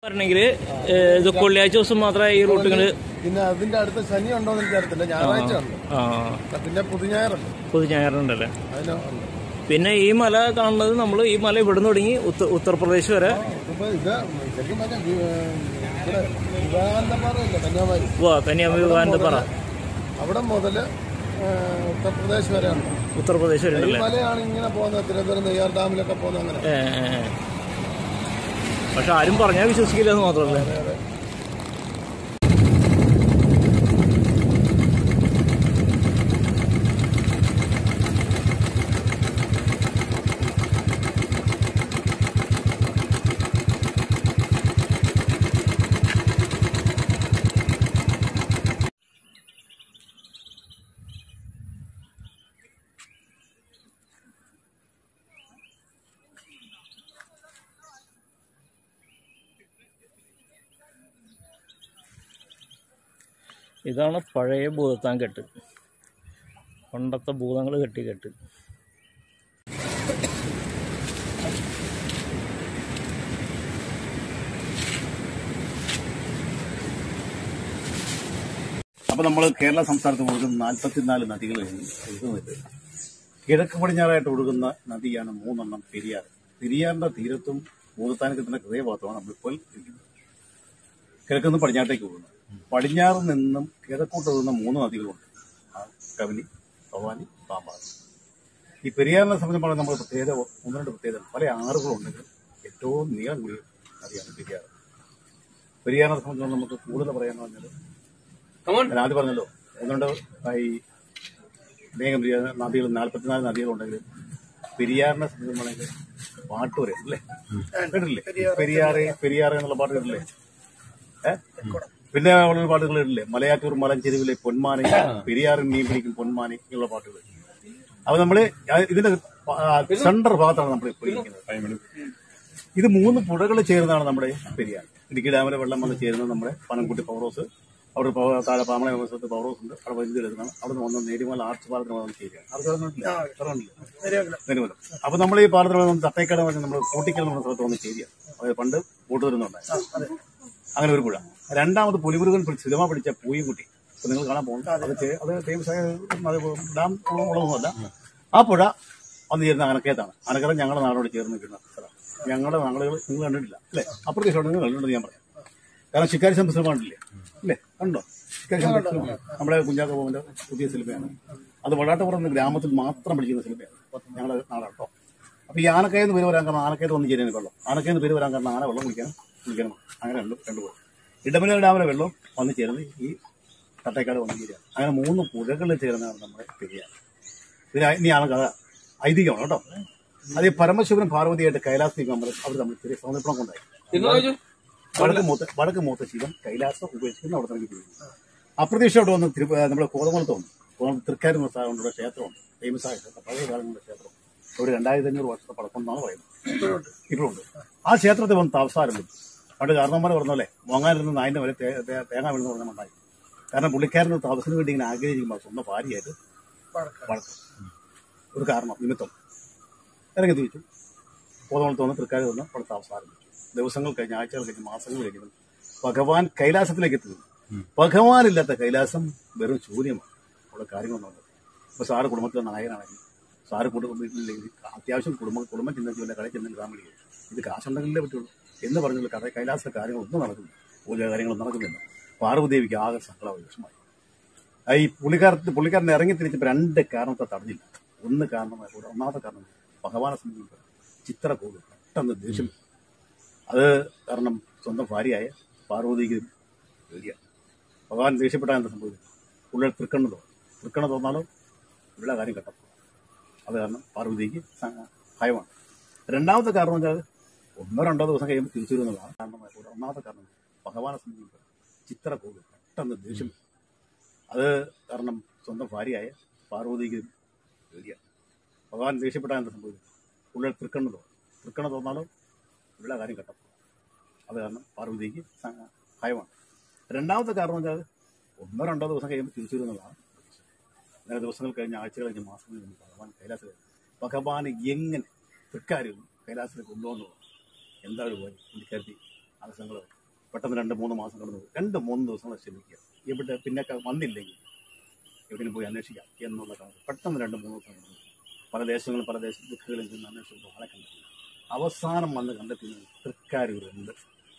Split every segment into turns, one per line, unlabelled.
പറഞ്ഞെങ്കിൽ ഇത് കൊള്ളിയാഴ്ച ദിവസം മാത്രമേ ഈ റൂട്ടുകൾ
പിന്നെ അതിന്റെ അടുത്ത ശനി ഉണ്ടോ എന്ന് എനിക്കറിയത്തില്ല ഞായറാഴ്ച ഉണ്ട്
ആ
പിന്നെ പുതുഞായറുണ്ട്
പൊതു ഞായറുണ്ടല്ലേ
അതിന് ഉണ്ട്
പിന്നെ ഈ മല കാണുന്നത് നമ്മൾ ഈ മല ഇവിടുന്ന് തുടങ്ങി ഉത്ത- ഉത്തർപ്രദേശ് വരെ
ഇപ്പൊ ഇത് ശരിക്കും പറഞ്ഞാൽ ഇവിടെ വിവേകാനന്ദപാറ ഇല്ല കന്യാകുമാരി
വാ കന്യാകുമാരി
അവിടെ മുതല് ആ, ഉത്തർപ്രദേശ് വരെ ഉണ്ട്
ഉത്തർപ്രദേശ് വരെ
ഈ
ഉണ്ടല്ലേ
മലയാണ് ഇങ്ങനെ പോകുന്നത് തിരുവനന്തപുരം നെയ്യാർ ഡാമിലൊക്കെ പോകുന്നത് അങ്ങനെ
ഏ, ഏ, ഏ. പക്ഷെ ആരും പറഞ്ഞാൽ വിശ്വസിക്കില്ല എന്ന് മാത്രമല്ല ഇതാണ് പഴയ ഭൂതത്താൻ കെട്ട് പണ്ടത്തെ ഭൂതങ്ങൾ കെട്ടി കെട്ട്
അപ്പൊ നമ്മൾ കേരള സംസ്ഥാനത്ത് ഒഴുകുന്ന നാൽപ്പത്തിനാല് നദികൾ ഒഴുകുന്നത് കിഴക്ക് പടിഞ്ഞാറായിട്ട് ഒഴുകുന്ന നദിയാണ് മൂന്നെണ്ണം പെരിയാർ പെരിയാറിന്റെ തീരത്തും ഭൂതത്താനത്തിന്റെ ഹൃദയഭാഗത്തുമാണ് നമ്മളിപ്പോൾ ഇരിക്കുന്നത് കിഴക്ക് നിന്ന് പടിഞ്ഞാട്ടേക്ക് ഒഴുകുന്നത് പടിഞ്ഞാറ് നിന്നും കിഴക്കോട്ട് ഒഴുകുന്ന മൂന്ന് നദികളുണ്ട് ആ, കബനി ഭവാനി പാമ്പാട് ഈ പെരിയാറിനെ സംബന്ധിച്ച് നമ്മൾ പ്രത്യേകത ഒന്ന് രണ്ട് പ്രത്യേകത പല ആറുകളുണ്ടെങ്കിൽ ഏറ്റവും നീളം കൂടിയ നദിയാണ് പെരിയാർ പെരിയാറിനെ സംബന്ധിച്ച് നമുക്ക് കൂടുതൽ പറയാന്ന് പറഞ്ഞാൽ ഞാൻ ആദ്യം പറഞ്ഞല്ലോ അതുകൊണ്ട് ഈ അനേകം പെരിയാർ നദികൾ നാൽപ്പത്തിനാല് നദികളുണ്ടെങ്കിൽ പെരിയാറിനെ സംബന്ധിച്ചാണെങ്കിൽ പാട്ട് പറയും അല്ലേ കേട്ടില്ലേ പെരിയാറെ പെരിയാറെ എന്നുള്ള പാട്ട് കേട്ടില്ലേ ഏ പിന്നെ ഉള്ള പാട്ടുകൾ കേട്ടില്ലേ മലയാറ്റൂർ മലഞ്ചെരുവിലെ പൊന്മാനെ പെരിയാറിൻ മീൻ പിടിക്കും പൊന്മാനെ എന്നുള്ള പാട്ടുകൾ അപ്പൊ നമ്മള് ഇതിന്റെ സെന്റർ ഭാഗത്താണ് നമ്മൾ ഇപ്പോൾ ഇരിക്കുന്നത് ഇത് മൂന്ന് പുഴകൾ ചേർന്നാണ് നമ്മുടെ പെരിയാർ ഇടുക്കി ഡാമിലെ വെള്ളം വന്ന് ചേരുന്നത് നമ്മുടെ പനംകുട്ടി പവർ ഹൗസ് അവിടെ പവ- താഴെ പാമള സ്ഥലത്ത് പവർ ഹൗസ് ഉണ്ട് അവിടെ വൈദ്യുതി എടുക്കണം അവിടെ നിന്ന് വന്ന് നേരിമല ആർച്ച് പാലത്തിന് വന്ന് ചേരുകയാണ് ആർച്ച് പാലത്തിനില്ല നെരുമലം അപ്പൊ നമ്മൾ ഈ പാലത്തിന് വന്ന് തട്ടേക്കട വന്ന് നമ്മൾ കൂട്ടിക്കൽ എന്ന സ്ഥലത്ത് വന്ന് ചേരുക അതായത് പണ്ട് ബോട്ട് വരുന്നുണ്ടായിരുന്നു അങ്ങനെ ഒരു പുഴ രണ്ടാമത് പുലിമുരുകൻ പി- സിനിമ പിടിച്ച പൂയിക്കുട്ടി ഇപ്പൊ നിങ്ങൾ കാണാൻ പോകുന്നത് അത് ചെ- അത് ഫേമസ് ആയ അത് ഡാം ഉള്ളതൊന്നുമല്ല ആ പുഴ വന്ന് ചേരുന്ന അനക്കയത്താണ് അനക്കര ഞങ്ങളുടെ നാടോട് ചേർന്ന് നിൽക്കുന്ന സ്ഥലം ഞങ്ങളുടെ നാളുകൾ നിങ്ങൾ കണ്ടിട്ടില്ല അല്ലേ അപ്പുറത്തെ ഷോട്ട് നിങ്ങൾ കണ്ടിട്ടുണ്ട് ഞാൻ പറയാം കാരണം ശിക്കാരി സംബന്ധിച്ച് കണ്ടില്ലേ അല്ലേ കണ്ടോ ശിക്കാരി സംബന്ധിച്ച് നമ്മുടെ കുഞ്ചാക്ക പോകുന്ന പുതിയ സിനിമയാണ് അത് വടാട്ടപ്പുറം എന്ന ഗ്രാമത്തിൽ മാത്രം പഠിക്കുന്ന സിനിമയാണ് ഞങ്ങളുടെ നാടാട്ടോ അപ്പൊ ഈ ആനക്കയെന്ന് പേര് വരാൻ കാരണം ആനക്കയത്ത് വന്ന് ചേരുന്ന വെള്ളം ആനക്കയെന്ന് പേര് വരാൻ കാരണം ആന വെള്ളം കുടിക്കണം കുടിക്കണം അങ്ങനെ രണ്ട് രണ്ടുപോയി ഇടമല ഡാമിലെ വെള്ളം വന്ന് ചേർന്ന് ഈ തട്ടേക്കാട് വന്ന് ചേരുക അങ്ങനെ മൂന്ന് പുഴകളിൽ ചേർന്നാണ് നമ്മുടെ പെരിയാർ ഇതിന് ഇനിയാണ് കഥ ഐതിഹ്യമാണ് കേട്ടോ അത് ഈ പരമശിവനും പാർവതിയായിട്ട് കൈലാസത്തേക്ക് നമ്മൾ അവർ തമ്മിൽ ചെറിയ സമർപ്പണം കൊണ്ടായി വടക്ക് മൂത്ത വടക്ക് മൂത്ത ശിവൻ കൈലാസം ഉപേക്ഷിക്കുന്ന അവിടെ തന്നെ പോകുന്നു അപ്രതീക്ഷ അവിടെ വന്ന് തിരു നമ്മുടെ കോതമംഗലത്ത് വന്നു കോതമംഗലത്ത് തൃക്കാരി എന്ന സ്ഥലമുണ്ട് ഒരു ക്ഷേത്രമുണ്ട് ഫേമസ് ആയിട്ട് പഴയ കാലങ്ങളുടെ ക്ഷേത്രം ഒരു രണ്ടായിരത്തി അഞ്ഞൂറ് വർഷത്തെ പഴക്കം എന്നാണ് പറയുന്നത് ഇപ്പോഴുണ്ട് ആ ക്ഷേത്രത്തിൽ വന്ന് താമസാരം വിട്ടു അവിടെ കാരണവന്മാർ പറഞ്ഞല്ലേ മോങ്ങാനിരുന്ന് നായിന്റെ വരെ തേ- തേ- തേങ്ങ വീഴുന്ന പറഞ്ഞുണ്ടായി കാരണം പുള്ളിക്കാരന് താമസത്തിന് വേണ്ടി ഇങ്ങനെ ആഗ്രഹിക്കുമ്പോൾ സ്വന്തം ഭാര്യയായിട്ട് വഴക്കും ഒരു കാരണം നിമിത്തം ഇറങ്ങി തിരിച്ചു കോതമംഗലത്ത് വന്ന് തൃക്കാരി വന്ന് അവിടെ താമസാരം വിട്ടു ദിവസങ്ങൾ കഴിഞ്ഞ് ആഴ്ചകൾ കഴിഞ്ഞ് മാസങ്ങൾ കഴിഞ്ഞ് ഭഗവാൻ കൈലാസത്തിലേക്ക് എത്തുന്നു ഭഗവാനില്ലാത്ത കൈലാസം വെറും ശൂന്യമാണ് അവിടെ കാര്യങ്ങളൊന്നും ഇപ്പൊ സാറ് കുടുംബത്തിലെ നായകനാണെങ്കിൽ സാറ് കുടുംബ വീട്ടിലില്ലെങ്കിൽ അത്യാവശ്യം കുടുംബം കുടുംബം ചിന്തിച്ച് വല്ല കടയിൽ ചെന്ന് കിട്ടാൻ വേണ്ടി ഇത് കാശുണ്ടെങ്കിലേ പറ്റുള്ളൂ എന്ന് പറഞ്ഞുള്ള കഥ കൈലാസ കാര്യങ്ങളൊന്നും നടക്കുന്നില്ല പൂജ കാര്യങ്ങളൊന്നും നടക്കുന്നില്ല പാർവദേവിക്ക് ആകെ സങ്കടമായി വിഷമായി ആ ഈ പുള്ളിക്കാരത്ത് പുള്ളിക്കാരൻ ഇറങ്ങി തിരിച്ചപ്പോൾ രണ്ട് കാരണത്തെ തടഞ്ഞില്ല ഒന്ന് കാരണമായി കൂടെ ഒന്നാമത്തെ കാരണം ഭഗവാനെ സംബന്ധിച്ച് ചിത്രകൂട് പെട്ടെന്ന് ദേഷ്യം വരും. അത് കാരണം സ്വന്തം ഭാര്യയായ പാർവതിക്ക് പേടിയാണ് ഭഗവാൻ ദേഷ്യപ്പെട്ടാൽ എന്താ സംഭവിക്കുന്നത് പുള്ളിയുടെ തൃക്കണ്ണ് തോന്നും തൃക്കണ്ണ് തോന്നാലോ ഇവിടെ കാര്യം കെട്ടപ്പോ അത് കാരണം പാർവതിക്ക് സ- ഭയമാണ് രണ്ടാമത്തെ കാരണം വെച്ചാൽ ഒന്നോ രണ്ടോ ദിവസം കഴിയുമ്പോൾ തിരിച്ചു വരുന്നതാണ് കാരണമായി കൂടെ ഒന്നാമത്തെ കാരണം ഭഗവാനെ സംബന്ധിച്ച് ചിത്രകൂട് പെട്ടെന്ന് ദേഷ്യം വരും. അത് കാരണം സ്വന്തം ഭാര്യയായ പാർവതിക്ക് പേടിയാണ് ഭഗവാൻ ദേഷ്യപ്പെട്ടാൽ എന്താ സംഭവിക്കുന്നത് പുള്ളിയുടെ തൃക്കണ്ണ് തോന്നും തൃക്കണ്ണ് തോന്നാലോ ഇവിടെ കാര്യം കെട്ടപ്പോ അത് കാരണം പാർവതിക്ക് സ- ഭയമാണ് രണ്ടാമത്തെ കാരണം വെച്ചാൽ ഒന്നോ രണ്ടോ ദിവസം കഴിയുമ്പോൾ തിരിച്ചു വരുന്നതാണ് അങ്ങനെ ദിവസങ്ങൾ കഴിഞ്ഞ് ആഴ്ചകൾ കഴിഞ്ഞ് മാസങ്ങൾ കഴിഞ്ഞ് ഭഗവാൻ കൈലാസത്തിൽ ഭഗവാൻ എങ്ങനെ തൃക്കാര്യം കൈലാസത്തിൽ കൊണ്ടുവന്നു എന്താ ഒരു വഴി പുള്ളിക്കാരത്തി ആവശ്യങ്ങൾ പെട്ടെന്ന് രണ്ട് മൂന്ന് മാസം കടന്നു പോകും രണ്ട് മൂന്ന് ദിവസങ്ങൾ ക്ഷമിക്കുക ഇവിടെ പിന്നെ ക- വന്നില്ലെങ്കിൽ എവിടെയും പോയി അന്വേഷിക്കാം എന്നുള്ള കണക്ക് പെട്ടെന്ന് രണ്ട് മൂന്ന് ദിവസം കടന്നു പോകും. പല ദേശങ്ങളും പല ദേശ ദിക്കുകളിൽ നിന്ന് അന്വേഷിച്ചു ആളെ കണ്ടെത്തി അവസാനം വന്ന് കണ്ടെത്തുന്നത് തൃക്കാരൂരുണ്ട്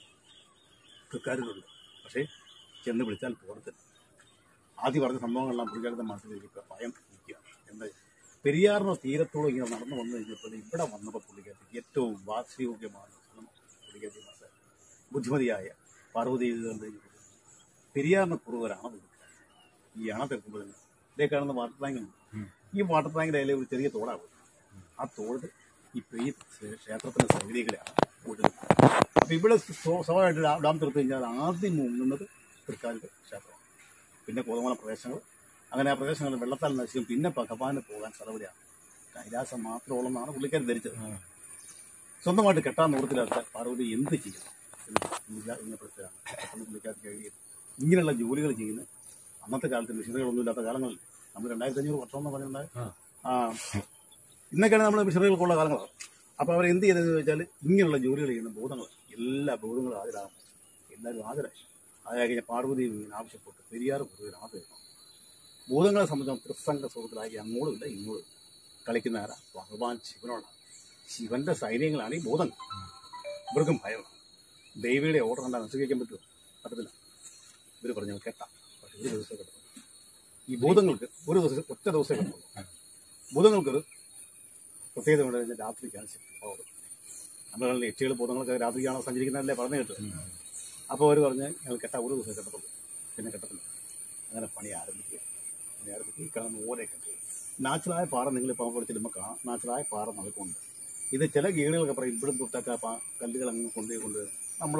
തൃക്കാരൂരുണ്ട് പക്ഷേ ചെന്ന് വിളിച്ചാൽ പോകത്തില്ല ആദ്യം പറഞ്ഞ സംഭവങ്ങളെല്ലാം പുള്ളിക്കാരുടെ മനസ്സിലേക്ക് ഭയം നിൽക്കുക എന്താ പെരിയാറിന്റെ തീരത്തോളം ഇങ്ങനെ നടന്നു വന്നു കഴിഞ്ഞപ്പോൾ ഇവിടെ വന്നപ്പോൾ പുള്ളിക്കാർക്ക് ഏറ്റവും വാസ്യോഗ്യമായ സ്ഥലം പുള്ളിക്കാർക്ക് മനസ്സിലായി ബുദ്ധിമതിയായ പാർവതീകളുടെ പെരിയാറിന് കുറുവരാണ് ഇത്. ഈ അണ തെക്കുമ്പോൾ ഇതേ കാണുന്ന വാട്ടർ ടാങ്ക് ഉണ്ട് ഈ വാട്ടർ ടാങ്കിന്റെ അതിലെ ഒരു ചെറിയ തോടാണ് ആ തോട് ഇപ്പൊ ഈ ക്ഷേത്രത്തിന്റെ സൈനികളെയാണ് ഒഴുകുന്നത് അപ്പൊ ഇവിടെ സ്വ- സ്വാഭാവികമായിട്ട് ഡാം- ഡാം തീർത്ത് കഴിഞ്ഞാൽ ആദ്യം മുങ്ങുന്നത് തൃക്കാലിന്റെ ക്ഷേത്രമാണ് പിന്നെ കോതമല പ്രദേശങ്ങൾ അങ്ങനെ ആ പ്രദേശങ്ങൾ വെള്ളത്താൽ നശിക്കും പിന്നെ ഭഗവാന് പോകാൻ സ്ഥലവിടെയാണ് കൈലാസം മാത്രമുള്ളെന്നാണ് പുള്ളിക്കാർ ധരിച്ചത് സ്വന്തമായിട്ട് കെട്ടാൻ നോർത്തിലാത്ത പാർവതി എന്ത് ചെയ്യണം എന്ന് പുള്ളിക്കാർ ഇന്നപ്പെടുത്തുകയാണ് പെട്ടെന്ന് പുള്ളിക്കാർ കഴിയും ഇങ്ങനെയുള്ള ജോലികൾ ചെയ്യുന്ന അന്നത്തെ കാലത്ത് മിഷനറികളൊന്നും ഇല്ലാത്ത കാലങ്ങളിൽ നമ്മൾ രണ്ടായിരത്തി അഞ്ഞൂറ് വർഷം എന്ന് പറഞ്ഞാൽ ആ ഇന്നൊക്കെയാണ് നമ്മൾ മിഷനറികൾക്കുള്ള കാലങ്ങളാണ് അപ്പോൾ അവർ എന്ത് ചെയ്തതെന്ന് ചോദിച്ചാൽ ഇങ്ങനെയുള്ള ജോലികൾ ചെയ്യുന്ന ബോധങ്ങൾ എല്ലാ ബോധങ്ങളും ഹാജരാകും എല്ലാവരും ഹാജരായി ഹാജരായി കഴിഞ്ഞാൽ പാർവതി ഇങ്ങനെ ആവശ്യപ്പെട്ട് പെരിയാറ് കൂടുതൽ ഹാജരാക്കണം ഭൂതങ്ങളെ സംബന്ധിച്ച് ത്രിസംഗ സുഹൃത്തിലാക്കി അങ്ങോട്ടുമില്ല ഇങ്ങോട്ടും കളിക്കുന്ന ആരാ ഭഗവാൻ ശിവനോടാണ് ശിവന്റെ സൈന്യങ്ങളാണ് ഈ ഭൂതങ്ങൾ ഇവർക്കും ഭയമാണ് ദേവിയുടെ ഓർഡർ കണ്ടാൽ അനുസരിക്കാൻ പറ്റുമോ പറ്റത്തില്ല ഇവർ പറഞ്ഞു കേട്ടാ പക്ഷെ ഒരു ദിവസം കിട്ടും ഈ ഭൂതങ്ങൾക്ക് ഒരു ദിവസം ഒറ്റ ദിവസമേ കിട്ടുള്ളൂ ഭൂതങ്ങൾക്കൊരു പ്രത്യേകത കൊണ്ട് കഴിഞ്ഞാൽ രാത്രിക്കാണ് ശക്തി പവർ നമ്മൾ എച്ചികൾ ഭൂതങ്ങളൊക്കെ രാത്രിക്കാണോ സഞ്ചരിക്കുന്നതല്ലേ പറഞ്ഞു കേട്ടത് അപ്പോൾ അവർ പറഞ്ഞ് ഞങ്ങൾ കെട്ടാ ഒരു ദിവസം കെട്ടത്തുള്ളൂ പിന്നെ കെട്ടത്തില്ല അങ്ങനെ പണി ആരംഭിക്കുക പണി ആരംഭിക്കുക ഈ കാണുന്ന ഓരോ കെട്ടുക നാച്ചുറലായ പാറ നിങ്ങൾ ഇപ്പോൾ പഠിച്ചിടുമ്പോൾ കാണാം നാച്ചുറലായ പാറ നടക്കുന്നുണ്ട് ഇത് ചില ഗേളുകളൊക്കെ പറയും ഇവിടും തൊട്ടൊക്കെ ആ പാ- കല്ലുകൾ അങ്ങ് കൊണ്ടുപോയി കൊണ്ട് നമ്മൾ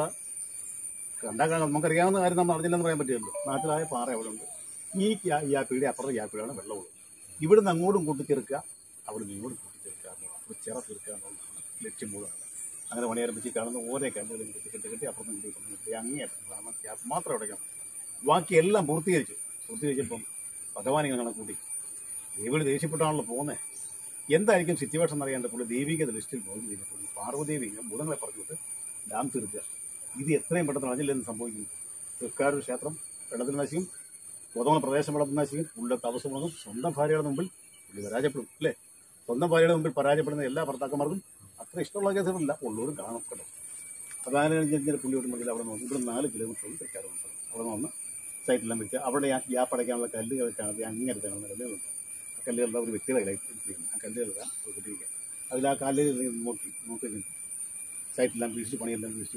കണ്ടാൽ നമുക്കറിയാവുന്ന കാര്യം നമ്മൾ അറിഞ്ഞില്ലെന്ന് പറയാൻ പറ്റില്ലല്ലോ നാച്ചുറലായ പാറ അവിടെ ഉണ്ട് ഈ യാ- യാപ്പിയുടെ അപ്പുറത്തെ യാപ്പിടെയാണ് വെള്ളമുള്ളത് ഇവിടുന്ന് അങ്ങോട്ടും കൂട്ടിച്ചേർക്കുക അവിടെ ഇങ്ങോട്ടും കൂട്ടിച്ചേർക്കുക എന്നുള്ളതാണ് ഒരു ചിറ തീർക്കുക എന്നുള്ളതാണ് ലക്ഷ്യം മുഴുവൻ അങ്ങനെ പണിയാരംഭിച്ച് കാണുന്ന ഓരോ കല്ലുകളും കെട്ടി കെട്ടി കെട്ടി അപ്പുറത്ത് കെട്ടി കൊണ്ടുപോയി അങ്ങേയറ്റം കാരണം ഗ്യാപ്പ് മാത്രം അടയ്ക്കണം ബാക്കി എല്ലാം പൂർത്തീകരിച്ചു പൂർത്തീകരിച്ചപ്പം ഭഗവാൻ ഇങ്ങനെ കണക്കൂട്ടി ദേവിയുടെ ദേഷ്യപ്പെട്ടാണല്ലോ പോകുന്നത് എന്തായിരിക്കും സിറ്റുവേഷൻ എന്നറിയാണ്ട് പുള്ളി ദേവിക ലിസ്റ്റിൽ പോയി കഴിഞ്ഞപ്പോൾ പാർവദേവി ബുധങ്ങളെ പറഞ്ഞിട്ട് ഡാം തീർക്കുക ഇത് എത്രയും പെട്ടെന്ന് അറിഞ്ഞില്ലെന്ന് സംഭവിക്കുന്നു തൃക്കാരൂർ ക്ഷേത്രം വെള്ളത്തിൽ നശിക്കും കോതമംഗലം പ്രദേശം വെള്ളത്തിൽ നശിക്കും പുള്ളിയുടെ തപസ് മുടങ്ങും സ്വന്തം ഭാര്യയുടെ മുമ്പിൽ പുള്ളി പരാജയപ്പെടും അല്ലേ സ്വന്തം ഭാര്യയുടെ മുമ്പിൽ പരാജയപ്പെടുന്ന എല്ലാ ഭർത്താക്കന്മാർക്കും അത്ര ഇഷ്ടമുള്ള കേസുകളില്ല ഉള്ളവരും കാണും കേട്ടോ അതാണ് കഴിഞ്ഞാൽ പുള്ളി ഒരു മതിൽ അവിടെ നിന്ന് ഇവിടെ നാല് കിലോമീറ്റർ ഉണ്ട് തൃക്കാരൂർ സ്ഥലം അവിടെ നിന്ന് സൈറ്റെല്ലാം വെച്ച് അവിടെ ആ ഗ്യാപ്പ് അടയ്ക്കാനുള്ള കല്ലുകൾ കാണാതെ അങ്ങനത്തെ കാണുന്ന കല്ലുകളുണ്ട് ആ കല്ലുകളുടെ ഒരു വ്യക്തിയുടെ കയ്യിലായിട്ട് ആ കല്ലുകളെല്ലാം കിട്ടിയിരിക്കുക അതിൽ ആ കല്ലുകൾ നോക്കി നോക്കി നിന്നു. സൈറ്റെല്ലാം വീഴ്ച പണിയെല്ലാം വീഴ്ച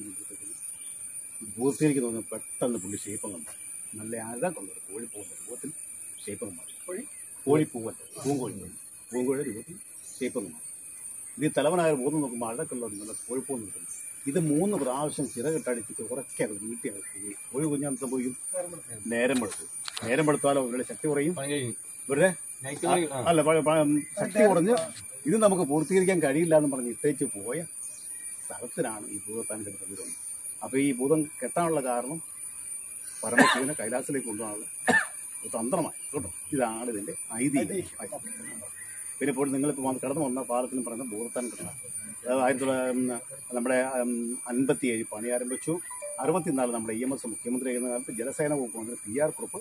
പൂർത്തീകരിക്ക് തോന്നുന്നു പെട്ടെന്ന് പുള്ളി ഷേപ്പം കണ്ടു നല്ല അഴ കൊണ്ടത് കോഴിപ്പൂവിൻ്റെ രൂപത്തിൽ ഷേപ്പം മാറി കോഴി കോഴിപ്പൂവല്ല പൂങ്കോഴി പൂങ്കോഴി രൂപത്തിൽ ഷേപ്പം മാറി ഇത് തലവനായ ബോധം നോക്കുമ്പോൾ അഴക്കുള്ള നല്ല കോഴിപ്പൂ നിൽക്കുന്നു ഇത് മൂന്ന് പ്രാവശ്യം ചിറകിട്ടടിച്ചിട്ട് ഉറക്കെ അത് വീട്ടി അത് പോയി കോഴി കുഞ്ഞാൻ സംഭവിക്കും നേരം വെളുത്തു നേരം വെളുത്താലോ ഇവരുടെ ശക്തി കുറയും ഇവരുടെ അല്ല പ- പ- ശക്തി കുറഞ്ഞ് ഇത് നമുക്ക് പൂർത്തീകരിക്കാൻ കഴിയില്ല എന്ന് പറഞ്ഞ് ഇട്ടേച്ച് പോയ സ്ഥലത്തിനാണ് ഈ ഭൂതത്താൻ കിടക്കുന്നത് അപ്പൊ ഈ ഭൂതം കെട്ടാനുള്ള കാരണം പരമശിവനെ കൈലാസത്തിലേക്ക് കൊണ്ടുപോകാനുള്ള ഒരു തന്ത്രമായി കേട്ടോ ഇതാണ് ഇതിന്റെ ഐതിഹ്യം പിന്നെ ഇപ്പോൾ നിങ്ങളിപ്പോൾ വന്ന് കടന്നു വന്ന പാലത്തിന് പറയുന്ന ഭൂതത്താൻ കിട്ടണം അത് ആയിരത്തി തൊള്ളായിരത്തി നമ്മുടെ അൻപത്തി ഏഴ് പണി ആരംഭിച്ചു അറുപത്തിനാല് നമ്മുടെ ഇ എം എസ് മുഖ്യമന്ത്രി ആയിരുന്ന കാലത്ത് ജലസേന വകുപ്പ് മന്ത്രി പി ആർ കുറുപ്പ്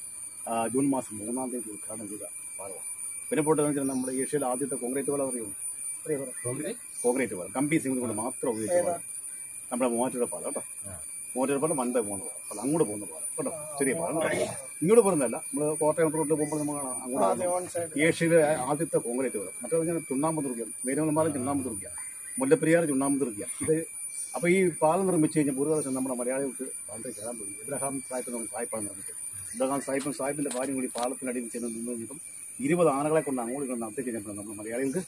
ആ, ജൂൺ മാസം മൂന്നാം തീയതി ഉദ്ഘാടനം ചെയ്ത പാലമാണ് പിന്നെ പോട്ടെന്ന് വെച്ചാൽ നമ്മുടെ ഏഷ്യയിലെ ആദ്യത്തെ കോൺക്രീറ്റ് പാലം അറിയുമോ അറിയാം കോൺക്രീറ്റ് പാലം കമ്പി സിമെന്റ് കൊണ്ട് മാത്രം ഉപയോഗിച്ച പാലം നമ്മുടെ മൂവാറ്റുപുഴ പാലം കേട്ടോ മൂവാറ്റുപുഴ പാലം വണ്ടേ പോകുന്ന പാലം അല്ല അങ്ങോട്ട് പോകുന്ന പാലം കേട്ടോ ചെറിയ പാലം കേട്ടോ. ഇങ്ങോട്ട് പോകുന്നതല്ല നമ്മൾ കോട്ടയം റോഡിൽ പോകുമ്പോൾ നമ്മൾ കാണാം അങ്ങോട്ട് പോകുന്നത്. ഏഷ്യയിലെ ആദ്യത്തെ കോൺക്രീറ്റ് പാലം മറ്റേ പറഞ്ഞാൽ ചുണ്ണാമ്പ് തുറക്കുക മേരമലം പാലം ചുണ്ണാമ്പ് തുറക്കുക മുല്ലപ്പെരിയാർ ചുണ്ണാമ്പ് തുറക്കുക ഇത് അപ്പോൾ ഈ പാലം നിർമ്മിച്ചു കഴിഞ്ഞാൽ ഒരു ദിവസം നമ്മുടെ മലയാളികൾക്ക് പാലത്തിൽ കയറാൻ തുടങ്ങി ഇബ്രഹാം സാഹിബ് നമുക്ക് സാഹിബാണ് നിർമ്മിച്ചത് ഇബ്രഹാം സാഹിബും സാഹിബിന്റെ ഭാര്യയും കൂടി പാലത്തിനടിയിൽ ചെന്ന് നിന്ന് കഴിഞ്ഞപ്പം ഇരുപത് ആനകളെ കൊണ്ട് അങ്ങോട്ട് ഇങ്ങോട്ട് നടത്തി കഴിഞ്ഞപ്പോൾ നമ്മൾ മലയാളികൾക്ക്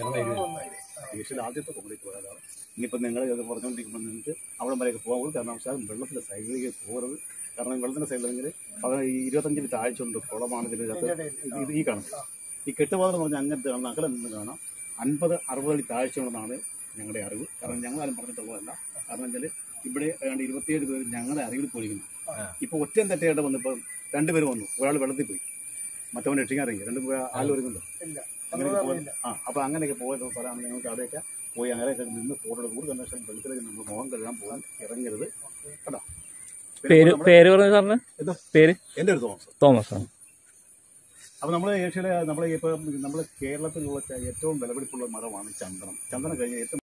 ഏഷ്യയിലെ ആദ്യത്തെ കോൺക്രീറ്റ് പാലമാണ് ഇനിയിപ്പോൾ നിങ്ങൾ ഇത് പറഞ്ഞുകൊണ്ടിരിക്കുമ്പോൾ നിങ്ങൾക്ക് അവിടെ വരെയൊക്കെ പോകാൻ ഒരു കാരണവശാലും വെള്ളത്തിന്റെ സൈഡിലേക്ക് പോകരുത് കാരണം വെള്ളത്തിന്റെ സൈഡിലെങ്കിൽ അത് ഈ ഇരുപത്തഞ്ചിന് താഴ്ച ഉണ്ട് കുളമാണ് ഇതിൻ്റെ അകത്ത് ഇത് ഇത് ഈ കാണുന്നത് ഈ കെട്ടുപാതം എന്ന് പറഞ്ഞാൽ അങ്ങനത്തെ കാണുന്ന അകലെ നിന്ന് കാണാം അൻപത് അറുപത് അടി താഴ്ച ഉണ്ടെന്നാണ് ഞങ്ങളുടെ അറിവ് കാരണം ഞങ്ങളാരും പറഞ്ഞിട്ടുള്ളതല്ല കാരണം വെച്ചാൽ ഇവിടെ ഏതാണ്ട് ഇരുപത്തിയേഴ് പേര് ഞങ്ങളുടെ അറിവിൽ പോയിരിക്കുന്നു ഇപ്പൊ ഒറ്റയും തെറ്റായിട്ട് വന്നപ്പോൾ രണ്ടുപേര് വന്നു ഒരാൾ വെള്ളത്തിൽ പോയി മറ്റവൻ രക്ഷിക്കാൻ ഇറങ്ങി രണ്ട് പേര് ആൾ വരുന്നുണ്ടോ അങ്ങനെയൊക്കെ പോയത് ആ അപ്പൊ അങ്ങനെയൊക്കെ പോയത് സ്ഥലമാണ് ഞങ്ങൾക്ക് അവിടെയൊക്കെ പോയി അങ്ങനെയൊക്കെ നിന്ന് ഫോട്ടോ എടുക്കും ഒരു കണ്ടീഷൻ വെളുപ്പിലേക്ക് നമ്മൾ മുഖം കഴുകാൻ പോകാൻ ഇറങ്ങരുത് കേട്ടോ
പേര് പേര് പറഞ്ഞു സാറിന്
ഇത്
പേര്
എൻ്റെ ഒരു തോമസ്
തോമസ് ആണ്
അപ്പോൾ നമ്മൾ ഏഷ്യയിലെ നമ്മളെ ഇപ്പം നമ്മൾ കേരളത്തിലുള്ള ഏറ്റവും വിലപിടിപ്പുള്ള മരമാണ് ചന്ദനം ചന്ദനം കഴിഞ്ഞ ഏറ്റവും